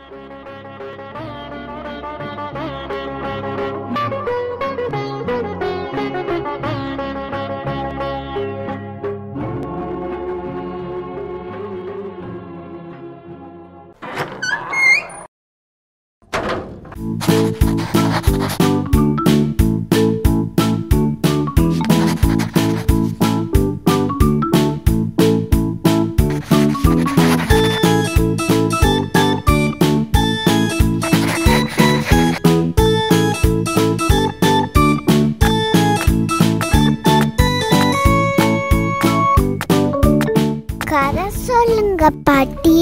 கதை சொல்லுங்க பாட்டி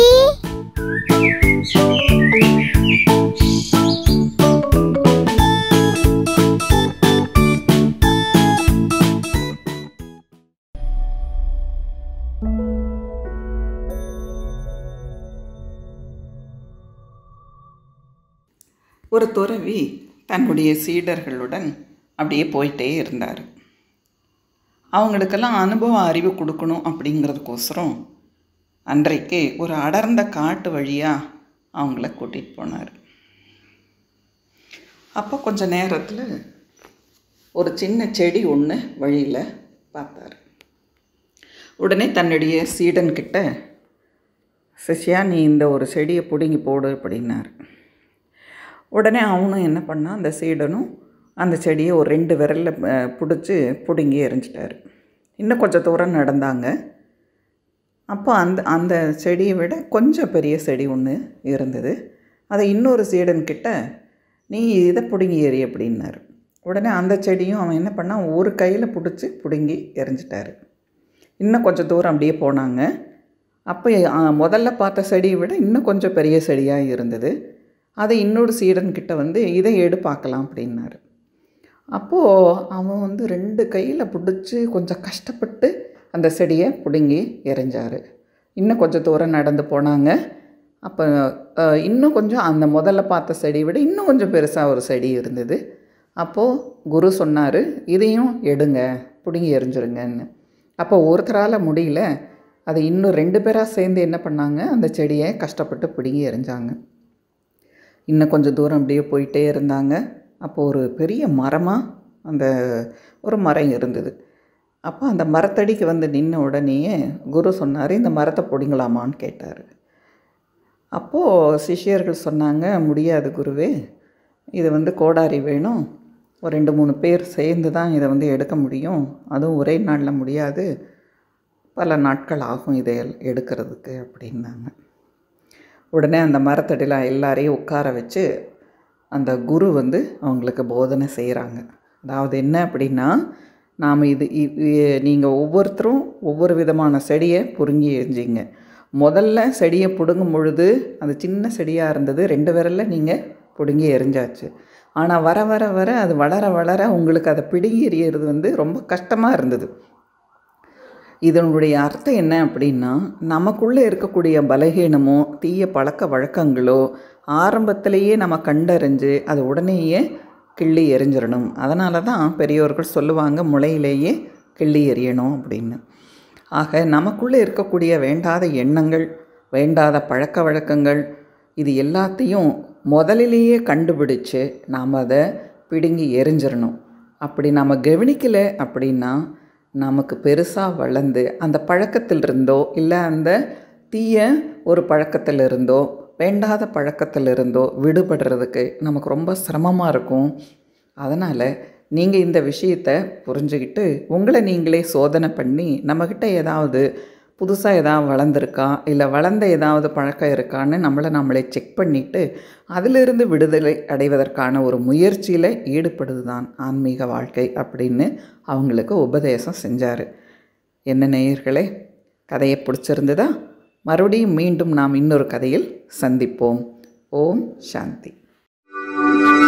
ஒரு துறவி தன்னுடைய சீடர்களுடன் அப்படியே போயிட்டே இருந்தார் அவங்களுக்கெல்லாம் அனுபவ அறிவு கொடுக்கணும் அப்படிங்கிறதுக்கோசரம் அன்றைக்கு ஒரு அடர்ந்த காட்டு வழியாக அவங்கள கூட்டிகிட்டு போனார் அப்போ கொஞ்ச நேரத்தில் ஒரு சின்ன செடி ஒன்று வழியில் பார்த்தார் உடனே தன்னுடைய சீடன்கிட்ட சிஷ்யா நீ இந்த ஒரு செடியை பிடுங்கி போடு அப்படின்னார் உடனே அவனும் என்ன பண்ணான் அந்த சீடனும் அந்த செடியை ஒரு ரெண்டு விரலில் பிடிச்சி பிடுங்கி எறிஞ்சிட்டாரு இன்னும் கொஞ்சம் தூரம் நடந்தாங்க அப்போ அந்த அந்த செடியை விட கொஞ்சம் பெரிய செடி ஒன்று இருந்தது அதை இன்னொரு சீடன்கிட்ட நீ இதை பிடுங்கி எறி அப்படின்னாரு உடனே அந்த செடியும் அவன் என்ன பண்ணான் ஒரு கையில் பிடிச்சி பிடுங்கி எறிஞ்சிட்டாரு இன்னும் கொஞ்சம் தூரம் அப்படியே போனாங்க அப்போ ஆ, முதல்ல பார்த்த செடியை விட இன்னும் கொஞ்சம் பெரிய செடியாக இருந்தது அதை இன்னொரு சீடன்கிட்ட வந்து இதை எடு பார்க்கலாம் அப்படின்னாரு அப்போது அவன் வந்து ரெண்டு கையில் பிடிச்சி கொஞ்சம் கஷ்டப்பட்டு அந்த செடியை பிடுங்கி எறிஞ்சார் இன்னும் கொஞ்சம் தூரம் நடந்து போனாங்க அப்போ அஹ், இன்னும் கொஞ்சம் அந்த முதல்ல பார்த்த செடியை விட இன்னும் கொஞ்சம் பெருசாக ஒரு செடி இருந்தது அப்போது குரு சொன்னார் இதையும் எடுங்க பிடுங்கி எறிஞ்சிருங்கன்னு அப்போ ஒருத்தரால் முடியல அதை இன்னும் ரெண்டு பேராக சேர்ந்து என்ன பண்ணாங்க அந்த செடியை கஷ்டப்பட்டு பிடுங்கி எறிஞ்சாங்க இன்னும் கொஞ்சம் தூரம் அப்படியே போயிட்டே இருந்தாங்க அப்போ ஒரு பெரிய மரமாக அந்த ஒரு மரம் இருந்தது அப்போ அந்த மரத்தடிக்கு வந்து நின்ன உடனேயே குரு சொன்னார் இந்த மரத்தை பிடிங்கலாமான்னு கேட்டார் அப்போது சிஷ்யர்கள் சொன்னாங்க முடியாது குருவே இது வந்து கோடாரி வேணும் ஒரு ரெண்டு மூணு பேர் சேர்ந்து தான் இதை வந்து எடுக்க முடியும் அதுவும் ஒரே நாளில் முடியாது பல நாட்கள் ஆகும் இதை எல்- எடுக்கிறதுக்கு அப்படின்னாங்க உடனே அந்த மரத்தடியில் எல்லாரையும் உட்கார வச்சு அந்த குரு வந்து அவங்களுக்கு போதனை செய்கிறாங்க அதாவது என்ன அப்படின்னா நாம் இது நீங்கள் ஒவ்வொருத்தரும் ஒவ்வொரு விதமான செடியை புடுங்கி எரிஞ்சிங்க முதல்ல செடியை பிடுங்கும் பொழுது அது சின்ன செடியாக இருந்தது ரெண்டு விரலில் நீங்கள் பிடுங்கி எரிஞ்சாச்சு ஆனால் வர வர வர அது வளர வளர உங்களுக்கு அதை பிடுங்கி எறியறது வந்து ரொம்ப கஷ்டமாக இருந்தது இதனுடைய அர்த்தம் என்ன அப்படின்னா நமக்குள்ளே இருக்கக்கூடிய பலகீனமோ தீய பழக்க வழக்கங்களோ ஆரம்பத்திலேயே நம்ம கண்டறிஞ்சு அதை உடனேயே கிள்ளி எறிஞ்சிடணும் அதனால தான் பெரியோர்கள் சொல்லுவாங்க முளையிலேயே கிள்ளி எறியணும் அப்படின்னு ஆக நமக்குள்ளே இருக்கக்கூடிய வேண்டாத எண்ணங்கள் வேண்டாத பழக்க வழக்கங்கள் இது எல்லாத்தையும் முதலிலேயே கண்டுபிடிச்சு நாம் அதை பிடுங்கி எரிஞ்சிடணும் அப்படி நம்ம கவனிக்கலை அப்படின்னா நமக்கு பெருசாக வளர்ந்து அந்த பழக்கத்தில் இருந்தோ இல்லை அந்த தீய ஒரு பழக்கத்தில் இருந்தோ வேண்டாத பழக்கத்தில் இருந்தோ விடுபடுறதுக்கு நமக்கு ரொம்ப சிரமமாக இருக்கும் அதனால் நீங்கள் இந்த விஷயத்தை புரிஞ்சுக்கிட்டு உங்களை நீங்களே சோதனை பண்ணி நம்மக்கிட்ட ஏதாவது புதுசாக ஏதாவது வளர்ந்துருக்கா இல்லை வளர்ந்த ஏதாவது பழக்கம் இருக்கான்னு நம்மளை நம்மளே செக் பண்ணிவிட்டு அதிலிருந்து விடுதலை அடைவதற்கான ஒரு முயற்சியில் ஈடுபடுது தான் ஆன்மீக வாழ்க்கை அப்படின்னு அவங்களுக்கு உபதேசம் செஞ்சார் என்ன நேயர்களே கதையை பிடிச்சிருந்ததா மறுபடியும் மீண்டும் நாம் இன்னொரு கதையில் சந்திப்போம் ஓம் சாந்தி